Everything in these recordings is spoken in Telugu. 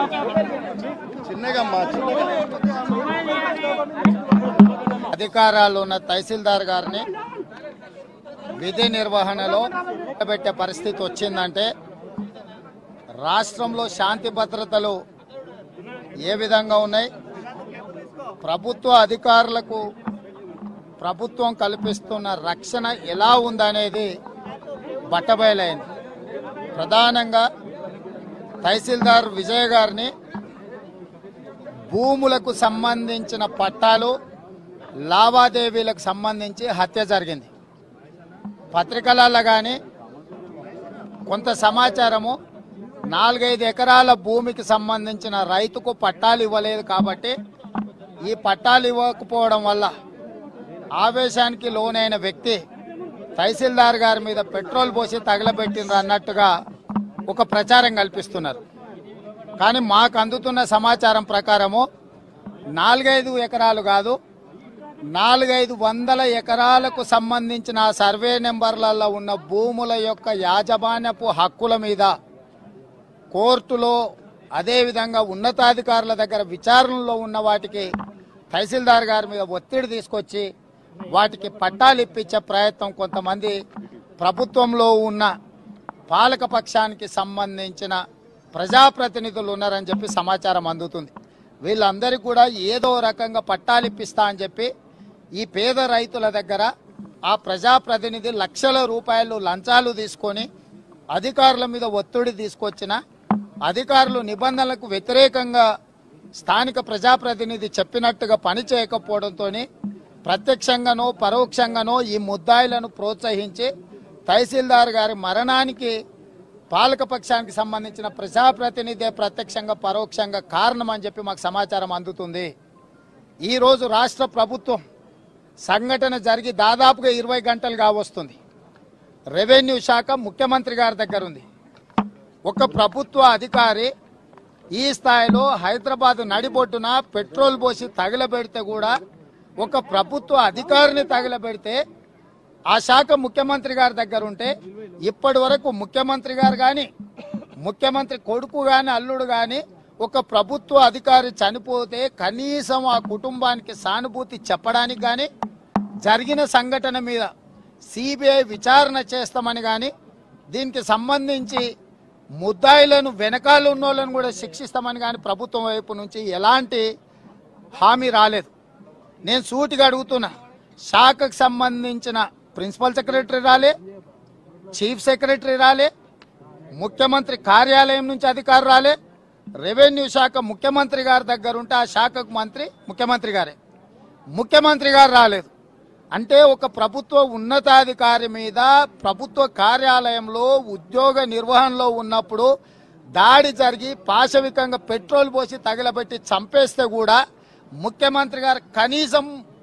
చిన్నగమ్మా చిన్నగా అధికారాలు ఉన్న తహసీల్దార్ గారిని విధి నిర్వహణలో పెట్టే పరిస్థితి వచ్చిందంటే రాష్ట్రంలో శాంతి భద్రతలు ఏ విధంగా ఉన్నాయి ప్రభుత్వ అధికారులకు ప్రభుత్వం కల్పిస్తున్న రక్షణ ఎలా ఉందనేది బట్టబయలైంది ప్రధానంగా తహసీల్దార్ విజయ్ గారిని భూములకు సంబంధించిన పట్టాలు లావాదేవీలకు సంబంధించి హత్య జరిగింది పత్రికలలో కానీ కొంత సమాచారము నాలుగైదు ఎకరాల భూమికి సంబంధించిన రైతుకు పట్టాలు ఇవ్వలేదు కాబట్టి ఈ పట్టాలు ఇవ్వకపోవడం వల్ల ఆవేశానికి లోనైన వ్యక్తి తహసీల్దార్ గారి మీద పెట్రోల్ పోసి తగలబెట్టిండ్రు అన్నట్టుగా ఒక ప్రచారం కల్పిస్తున్నారు కానీ మాకు అందుతున్న సమాచారం ప్రకారము నాలుగైదు ఎకరాలు కాదు నాలుగైదు వందల ఎకరాలకు సంబంధించిన ఆ సర్వే నెంబర్లలో ఉన్న భూముల యొక్క యాజమాన్యపు హక్కుల మీద కోర్టులో అదేవిధంగా ఉన్నతాధికారుల దగ్గర విచారణలో ఉన్న వాటికి తహసీల్దార్ గారి మీద ఒత్తిడి తీసుకొచ్చి వాటికి పట్టాలు ఇప్పించే ప్రయత్నం కొంతమంది ప్రభుత్వంలో ఉన్న పాలక పక్షానికి సంబంధించిన ప్రజాప్రతినిధులు ఉన్నారని చెప్పి సమాచారం అందుతుంది వీళ్ళందరికీ కూడా ఏదో రకంగా పట్టాలు ఇప్పిస్తా అని చెప్పి ఈ పేద రైతుల దగ్గర ఆ ప్రజాప్రతినిధి లక్షల రూపాయలు లంచాలు తీసుకొని అధికారుల మీద ఒత్తిడి తీసుకొచ్చిన అధికారులు నిబంధనలకు వ్యతిరేకంగా స్థానిక ప్రజాప్రతినిధి చెప్పినట్టుగా పని చేయకపోవడంతో ప్రత్యక్షంగానో పరోక్షంగానో ఈ ముద్దాయిలను ప్రోత్సహించి తహసీల్దార్ గారి మరణానికి పాలకపక్షానికి సంబంధించిన ప్రజాప్రతినిధే ప్రత్యక్షంగా పరోక్షంగా కారణం అని చెప్పి మాకు సమాచారం అందుతుంది ఈరోజు రాష్ట్ర ప్రభుత్వం సంఘటన జరిగి దాదాపుగా ఇరవై గంటలు కావస్తుంది రెవెన్యూ శాఖ ముఖ్యమంత్రి గారి దగ్గర ఉంది ఒక ప్రభుత్వ అధికారి ఈ స్థాయిలో హైదరాబాద్ నడిబొడ్డున పెట్రోల్ పోసి తగలబెడితే కూడా ఒక ప్రభుత్వ అధికారిని తగలబెడితే ఆ శాఖ ముఖ్యమంత్రి గారి దగ్గర ఉంటే ఇప్పటి వరకు ముఖ్యమంత్రి గారు కానీ ముఖ్యమంత్రి కొడుకు కానీ అల్లుడు కానీ ఒక ప్రభుత్వ అధికారి చనిపోతే కనీసం ఆ కుటుంబానికి సానుభూతి చెప్పడానికి కానీ జరిగిన సంఘటన మీద సిబిఐ విచారణ చేస్తామని కానీ దీనికి సంబంధించి ముద్దాయిలను వెనకాల ఉన్నోళ్ళను కూడా శిక్షిస్తామని కానీ ప్రభుత్వం వైపు నుంచి ఎలాంటి హామీ రాలేదు నేను సూటిగా అడుగుతున్నా శాఖకు సంబంధించిన ప్రిన్సిపల్ సెక్రటరీ రాలే చీఫ్ సెక్రటరీ రాలే ముఖ్యమంత్రి కార్యాలయం నుంచి అధికారు రాలే రెవెన్యూ శాఖ ముఖ్యమంత్రి గారి దగ్గర ఉంటే ఆ శాఖకు మంత్రి ముఖ్యమంత్రి గారే ముఖ్యమంత్రి గారు రాలేదు అంటే ఒక ప్రభుత్వ ఉన్నతాధికారి మీద ప్రభుత్వ కార్యాలయంలో ఉద్యోగ నిర్వహణలో ఉన్నప్పుడు దాడి జరిగి పాశవికంగా పెట్రోల్ పోసి తగిలబెట్టి చంపేస్తే కూడా ముఖ్యమంత్రి గారు కనీసం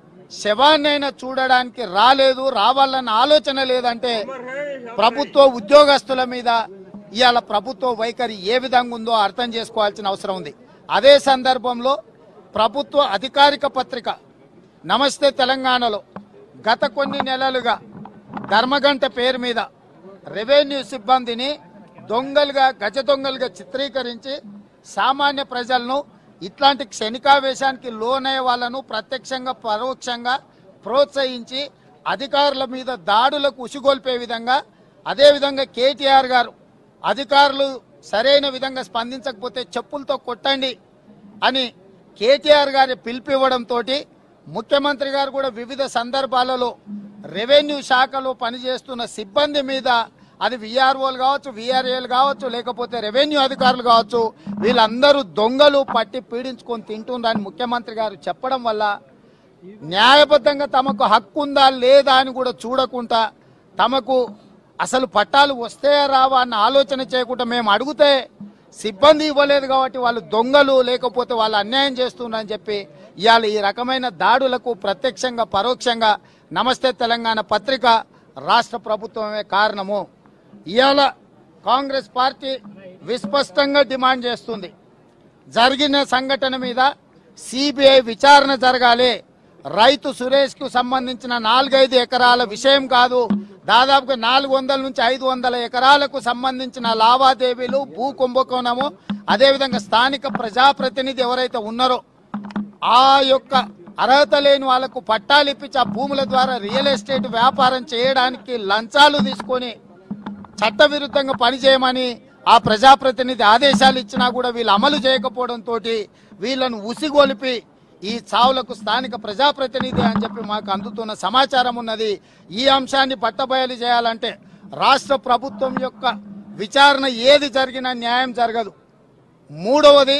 శవాన్నైనా చూడడానికి రాలేదు రావాలన్న ఆలోచన లేదంటే ప్రభుత్వ ఉద్యోగస్తుల మీద ఇవాళ ప్రభుత్వ వైఖరి ఏ విధంగా ఉందో అర్థం చేసుకోవాల్సిన అవసరం ఉంది అదే సందర్భంలో ప్రభుత్వ అధికారిక పత్రిక నమస్తే తెలంగాణలో గత కొన్ని నెలలుగా ధర్మగంట పేరు మీద రెవెన్యూ సిబ్బందిని దొంగలుగా గజ దొంగలుగా చిత్రీకరించి సామాన్య ప్రజలను ఇట్లాంటి క్షణికావేశానికి లోనయ్యే వాళ్ళను ప్రత్యక్షంగా పరోక్షంగా ప్రోత్సహించి అధికారుల మీద దాడులకు ఉసిగొల్పే విధంగా అదేవిధంగా కేటీఆర్ గారు అధికారులు సరైన విధంగా స్పందించకపోతే చెప్పులతో కొట్టండి అని కేటీఆర్ గారి పిలిపివ్వడంతో ముఖ్యమంత్రి గారు కూడా వివిధ సందర్భాలలో రెవెన్యూ శాఖలో పనిచేస్తున్న సిబ్బంది మీద అది విఆర్ఓలు కావచ్చు విఆర్ఏలు కావచ్చు లేకపోతే రెవెన్యూ అధికారులు కావచ్చు వీళ్ళందరూ దొంగలు పట్టి పీడించుకొని తింటుండ్రని ముఖ్యమంత్రి గారు చెప్పడం వల్ల న్యాయబద్ధంగా తమకు హక్కు ఉందా లేదా అని కూడా చూడకుండా తమకు అసలు పట్టాలు వస్తే రావా అన్న ఆలోచన చేయకుండా మేము అడిగితే సిబ్బంది ఇవ్వలేదు కాబట్టి వాళ్ళు దొంగలు లేకపోతే వాళ్ళు అన్యాయం చేస్తున్నారని చెప్పి ఇవాళ ఈ రకమైన దాడులకు ప్రత్యక్షంగా పరోక్షంగా నమస్తే తెలంగాణ పత్రిక రాష్ట్ర ప్రభుత్వమే కారణము ఇవాళ కాంగ్రెస్ పార్టీ విస్పష్టంగా డిమాండ్ చేస్తుంది జరిగిన సంఘటన మీద సిబిఐ విచారణ జరగాలి రైతు సురేష్ కు సంబంధించిన నాలుగైదు ఎకరాల విషయం కాదు దాదాపుగా నాలుగు వందల నుంచి ఐదు వందల ఎకరాలకు సంబంధించిన లావాదేవీలు భూ కుంభకోణము అదేవిధంగా స్థానిక ప్రజాప్రతినిధి ఎవరైతే ఉన్నారో ఆ యొక్క అర్హత లేని వాళ్లకు పట్టాలు ఇప్పించి ఆ భూముల ద్వారా రియల్ ఎస్టేట్ వ్యాపారం చేయడానికి లంచాలు తీసుకొని చట్టవిరుద్ధంగా పనిచేయమని ఆ ప్రజాప్రతినిధి ఆదేశాలు ఇచ్చినా కూడా వీళ్ళు అమలు చేయకపోవడంతో వీళ్ళను ఉసిగొలిపి ఈ చావులకు స్థానిక ప్రజాప్రతినిధి అని చెప్పి మాకు అందుతున్న సమాచారం ఉన్నది ఈ అంశాన్ని పట్టబయలు చేయాలంటే రాష్ట్ర ప్రభుత్వం యొక్క విచారణ ఏది జరిగినా న్యాయం జరగదు మూడవది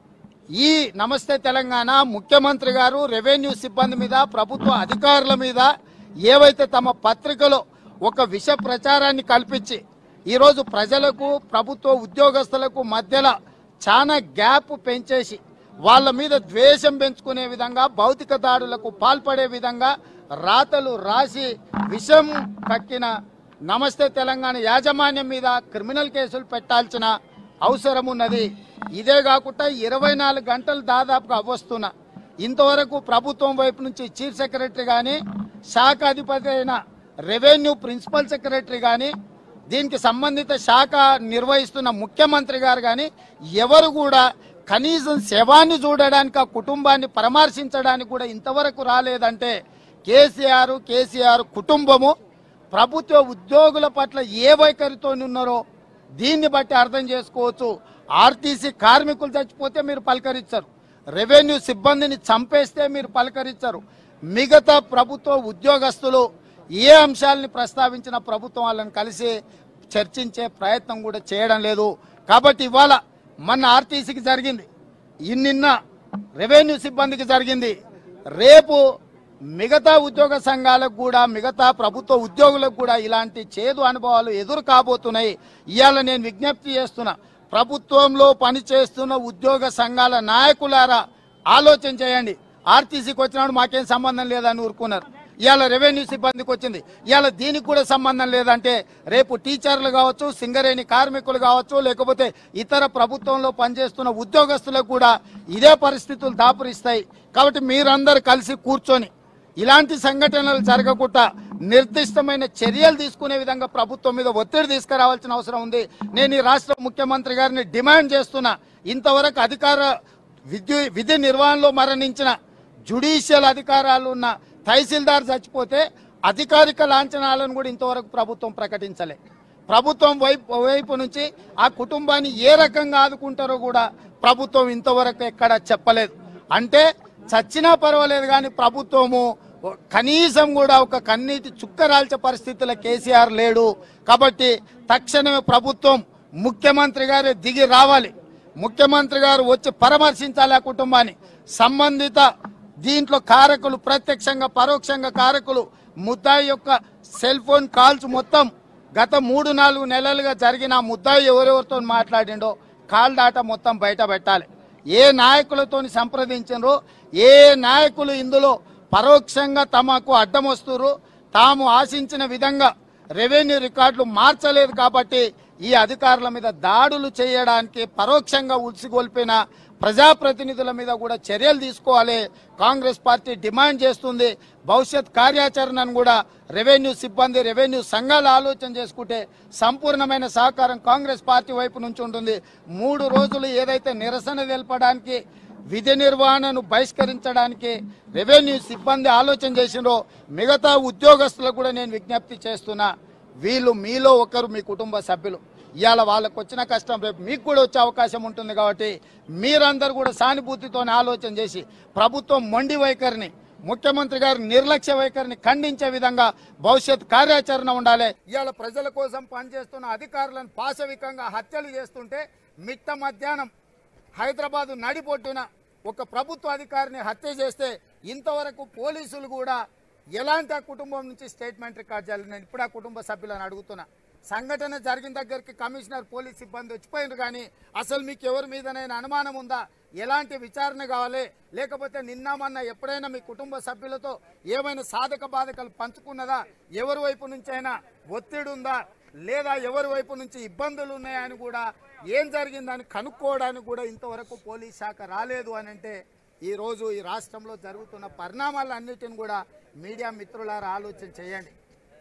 ఈ నమస్తే తెలంగాణ ముఖ్యమంత్రి గారు రెవెన్యూ సిబ్బంది మీద ప్రభుత్వ అధికారుల మీద ఏవైతే తమ పత్రికలో ఒక విష ప్రచారాన్ని కల్పించి ఈరోజు ప్రజలకు ప్రభుత్వ ఉద్యోగస్తులకు మధ్యలో చాలా గ్యాప్ పెంచేసి వాళ్ళ మీద ద్వేషం పెంచుకునే విధంగా భౌతిక దాడులకు పాల్పడే విధంగా రాతలు రాసి విషం కక్కిన నమస్తే తెలంగాణ యాజమాన్యం మీద క్రిమినల్ కేసులు పెట్టాల్సిన అవసరం ఉన్నది ఇదే కాకుండా ఇరవై నాలుగు గంటలు దాదాపుగా అవ్వస్తున్నా ఇంతవరకు ప్రభుత్వం వైపు నుంచి చీఫ్ సెక్రటరీ కానీ శాఖ అధిపతి అయిన రెవెన్యూ ప్రిన్సిపల్ సెక్రటరీ కానీ దీనికి సంబంధిత శాఖ నిర్వహిస్తున్న ముఖ్యమంత్రి గారు కానీ ఎవరు కూడా కనీసం శవాన్ని చూడడానికి ఆ కుటుంబాన్ని పరామర్శించడానికి కూడా ఇంతవరకు రాలేదంటే కేసీఆర్ కేసీఆర్ కుటుంబము ప్రభుత్వ ఉద్యోగుల పట్ల ఏ వైఖరితో ఉన్నారో దీన్ని బట్టి అర్థం చేసుకోవచ్చు ఆర్టీసీ కార్మికులు చచ్చిపోతే మీరు పలకరించరు రెవెన్యూ సిబ్బందిని చంపేస్తే మీరు పలకరించరు మిగతా ప్రభుత్వ ఉద్యోగస్తులు ఏ అంశాలని ప్రస్తావించిన ప్రభుత్వం వాళ్ళని కలిసి చర్చించే ప్రయత్నం కూడా చేయడం లేదు కాబట్టి ఇవాళ మన ఆర్టీసీకి జరిగింది ఇన్నిన్న రెవెన్యూ సిబ్బందికి జరిగింది రేపు మిగతా ఉద్యోగ సంఘాలకు కూడా మిగతా ప్రభుత్వ ఉద్యోగులకు కూడా ఇలాంటి చేదు అనుభవాలు ఎదురు కాబోతున్నాయి ఇవాళ నేను విజ్ఞప్తి చేస్తున్నా ప్రభుత్వంలో పనిచేస్తున్న ఉద్యోగ సంఘాల నాయకులారా ఆలోచన చేయండి ఆర్టీసీకి వచ్చినప్పుడు మాకేం సంబంధం లేదని ఊరుకున్నారు ఇవాళ రెవెన్యూ సిబ్బందికి వచ్చింది ఇవాళ దీనికి కూడా సంబంధం లేదంటే రేపు టీచర్లు కావచ్చు సింగరేణి కార్మికులు కావచ్చు లేకపోతే ఇతర ప్రభుత్వంలో పనిచేస్తున్న ఉద్యోగస్తులకు కూడా ఇదే పరిస్థితులు దాపురిస్తాయి కాబట్టి మీరందరూ కలిసి కూర్చొని ఇలాంటి సంఘటనలు జరగకుండా నిర్దిష్టమైన చర్యలు తీసుకునే విధంగా ప్రభుత్వం మీద ఒత్తిడి తీసుకురావాల్సిన అవసరం ఉంది నేను ఈ రాష్ట్ర ముఖ్యమంత్రి గారిని డిమాండ్ చేస్తున్నా ఇంతవరకు అధికార విద్యు విధి నిర్వహణలో మరణించిన జుడిషియల్ అధికారాలు ఉన్న తహసీల్దార్ చచ్చిపోతే అధికారిక లాంఛనాలను కూడా ఇంతవరకు ప్రభుత్వం ప్రకటించలే ప్రభుత్వం వైపు వైపు నుంచి ఆ కుటుంబాన్ని ఏ రకంగా ఆదుకుంటారో కూడా ప్రభుత్వం ఇంతవరకు ఎక్కడ చెప్పలేదు అంటే చచ్చినా పర్వాలేదు కానీ ప్రభుత్వము కనీసం కూడా ఒక కన్నీటి చుక్క రాల్చే పరిస్థితుల్లో కేసీఆర్ లేడు కాబట్టి తక్షణమే ప్రభుత్వం ముఖ్యమంత్రి గారే దిగి రావాలి ముఖ్యమంత్రి గారు వచ్చి పరామర్శించాలి ఆ కుటుంబాన్ని సంబంధిత దీంట్లో కారకులు ప్రత్యక్షంగా పరోక్షంగా కారకులు ముద్దాయి యొక్క సెల్ ఫోన్ కాల్స్ మొత్తం గత మూడు నాలుగు నెలలుగా జరిగిన ఆ ముద్దాయి ఎవరెవరితో మాట్లాడిండో కాల్ డాటా మొత్తం బయట పెట్టాలి ఏ నాయకులతో సంప్రదించారో ఏ నాయకులు ఇందులో పరోక్షంగా తమకు అడ్డం వస్తురు తాము ఆశించిన విధంగా రెవెన్యూ రికార్డులు మార్చలేదు కాబట్టి ఈ అధికారుల మీద దాడులు చేయడానికి పరోక్షంగా ఉల్సిగొల్పిన ప్రజాప్రతినిధుల మీద కూడా చర్యలు తీసుకోవాలి కాంగ్రెస్ పార్టీ డిమాండ్ చేస్తుంది భవిష్యత్ కార్యాచరణను కూడా రెవెన్యూ సిబ్బంది రెవెన్యూ సంఘాలు ఆలోచన చేసుకుంటే సంపూర్ణమైన సహకారం కాంగ్రెస్ పార్టీ వైపు నుంచి ఉంటుంది మూడు రోజులు ఏదైతే నిరసన తెలపడానికి విధి నిర్వహణను బహిష్కరించడానికి రెవెన్యూ సిబ్బంది ఆలోచన చేసిండ్రో మిగతా ఉద్యోగస్తులకు కూడా నేను విజ్ఞప్తి చేస్తున్నా వీళ్ళు మీలో ఒకరు మీ కుటుంబ సభ్యులు ఇవాళ వాళ్ళకు వచ్చిన కష్టం రేపు మీకు కూడా వచ్చే అవకాశం ఉంటుంది కాబట్టి మీరందరూ కూడా సానుభూతితో ఆలోచన చేసి ప్రభుత్వం మొండి వైఖరిని ముఖ్యమంత్రి గారి నిర్లక్ష్య వైఖరిని ఖండించే విధంగా భవిష్యత్ కార్యాచరణ ఉండాలి ఇవాళ ప్రజల కోసం పనిచేస్తున్న అధికారులను పాశవికంగా హత్యలు చేస్తుంటే మిట్ట మధ్యాహ్నం హైదరాబాద్ నడిపొట్టున ఒక ప్రభుత్వ అధికారిని హత్య చేస్తే ఇంతవరకు పోలీసులు కూడా ఎలాంటి ఆ కుటుంబం నుంచి స్టేట్మెంట్ రికార్డ్ చేయాలి నేను ఇప్పుడు ఆ కుటుంబ సభ్యులను అడుగుతున్నా సంఘటన జరిగిన దగ్గరికి కమిషనర్ పోలీస్ సిబ్బంది వచ్చిపోయినారు కానీ అసలు మీకు ఎవరి మీదనైనా అనుమానం ఉందా ఎలాంటి విచారణ కావాలి లేకపోతే నిన్న మొన్న ఎప్పుడైనా మీ కుటుంబ సభ్యులతో ఏమైనా సాధక బాధకాలు పంచుకున్నదా ఎవరి వైపు నుంచైనా ఒత్తిడి ఉందా లేదా ఎవరి వైపు నుంచి ఇబ్బందులు ఉన్నాయని కూడా ఏం జరిగిందని కనుక్కోవడానికి కూడా ఇంతవరకు పోలీస్ శాఖ రాలేదు అని అంటే ఈ రోజు ఈ రాష్ట్రంలో జరుగుతున్న పరిణామాలన్నిటిని కూడా మీడియా మిత్రులారా ఆలోచన చేయండి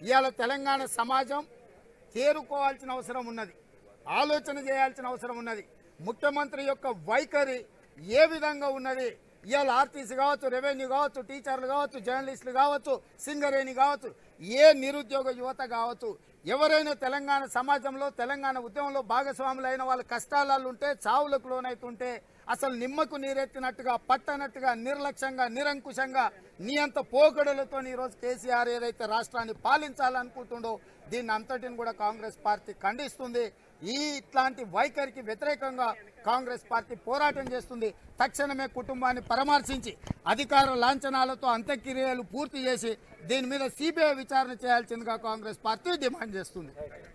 ఇవాళ తెలంగాణ సమాజం తేరుకోవాల్సిన అవసరం ఉన్నది ఆలోచన చేయాల్సిన అవసరం ఉన్నది ముఖ్యమంత్రి యొక్క వైఖరి ఏ విధంగా ఉన్నది ఇవాళ ఆర్టీసీ కావచ్చు రెవెన్యూ కావచ్చు టీచర్లు కావచ్చు జర్నలిస్టులు కావచ్చు సింగరేణి కావచ్చు ఏ నిరుద్యోగ యువత కావచ్చు ఎవరైనా తెలంగాణ సమాజంలో తెలంగాణ ఉద్యమంలో భాగస్వాములైన వాళ్ళ కష్టాలలో ఉంటే చావులకు లోనైతుంటే అసలు నిమ్మకు నీరెత్తినట్టుగా పట్టనట్టుగా నిర్లక్ష్యంగా నిరంకుశంగా నీ అంత పోకడలతో ఈరోజు కేసీఆర్ ఏదైతే రాష్ట్రాన్ని పాలించాలనుకుంటుండో దీన్ని అంతటిని కూడా కాంగ్రెస్ పార్టీ ఖండిస్తుంది ఈ ఇట్లాంటి వైఖరికి వ్యతిరేకంగా కాంగ్రెస్ పార్టీ పోరాటం చేస్తుంది తక్షణమే కుటుంబాన్ని పరామర్శించి అధికార లాంఛనాలతో అంత్యక్రియలు పూర్తి చేసి దీని మీద సిబిఐ విచారణ చేయాల్సిందిగా కాంగ్రెస్ పార్టీ డిమాండ్ చేస్తుంది